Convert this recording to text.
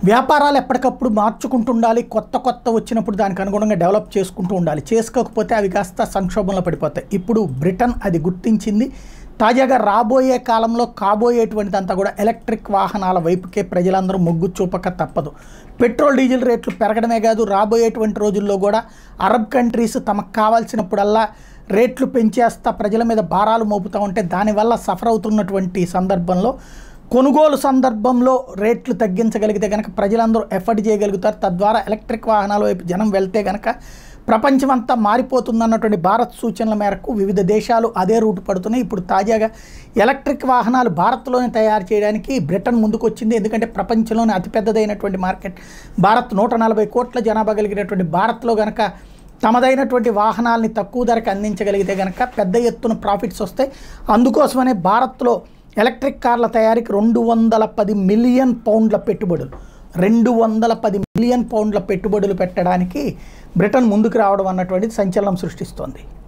వ్యాపారాలు ఎప్పటికప్పుడు మార్చుకుంటూ ఉండాలి కొత్త కొత్త వచ్చినప్పుడు దానికి అనుగుణంగా డెవలప్ చేసుకుంటూ ఉండాలి చేసుకోకపోతే అవి కాస్త సంక్షోభంలో పడిపోతాయి ఇప్పుడు బ్రిటన్ అది గుర్తించింది తాజాగా రాబోయే కాలంలో కాబోయేటువంటిదంతా కూడా ఎలక్ట్రిక్ వాహనాల వైపుకే ప్రజలందరూ మొగ్గు చూపక తప్పదు పెట్రోల్ డీజిల్ రేట్లు పెరగడమే కాదు రాబోయేటువంటి రోజుల్లో కూడా అరబ్ కంట్రీస్ తమకు కావాల్సినప్పుడల్లా రేట్లు పెంచేస్తా ప్రజల మీద భారాలు మోపుతూ ఉంటే దానివల్ల సఫర్ అవుతున్నటువంటి సందర్భంలో కొనుగోలు సందర్భంలో రేట్లు తగ్గించగలిగితే కనుక ప్రజలందరూ ఎఫర్ట్ చేయగలుగుతారు తద్వారా ఎలక్ట్రిక్ వాహనాల వైపు జనం వెళ్తే కనుక ప్రపంచమంతా మారిపోతుందన్నటువంటి భారత్ సూచనల మేరకు వివిధ దేశాలు అదే రూట్ పడుతున్నాయి ఇప్పుడు తాజాగా ఎలక్ట్రిక్ వాహనాలు భారత్లోనే తయారు చేయడానికి బ్రిటన్ ముందుకు వచ్చింది ఎందుకంటే ప్రపంచంలోనే అతిపెద్దదైనటువంటి మార్కెట్ భారత్ నూట నలభై కోట్ల జనాభా కలిగినటువంటి భారత్లో కనుక తమదైనటువంటి వాహనాల్ని తక్కువ ధరకు అందించగలిగితే కనుక పెద్ద ఎత్తున ప్రాఫిట్స్ వస్తాయి అందుకోసమనే భారత్లో ఎలక్ట్రిక్ కార్ల తయారీకి రెండు వందల పది మిలియన్ పౌండ్ల పెట్టుబడులు రెండు వందల పది మిలియన్ పౌండ్ల పెట్టుబడులు పెట్టడానికి బ్రిటన్ ముందుకు రావడం అన్నటువంటిది సంచలనం సృష్టిస్తోంది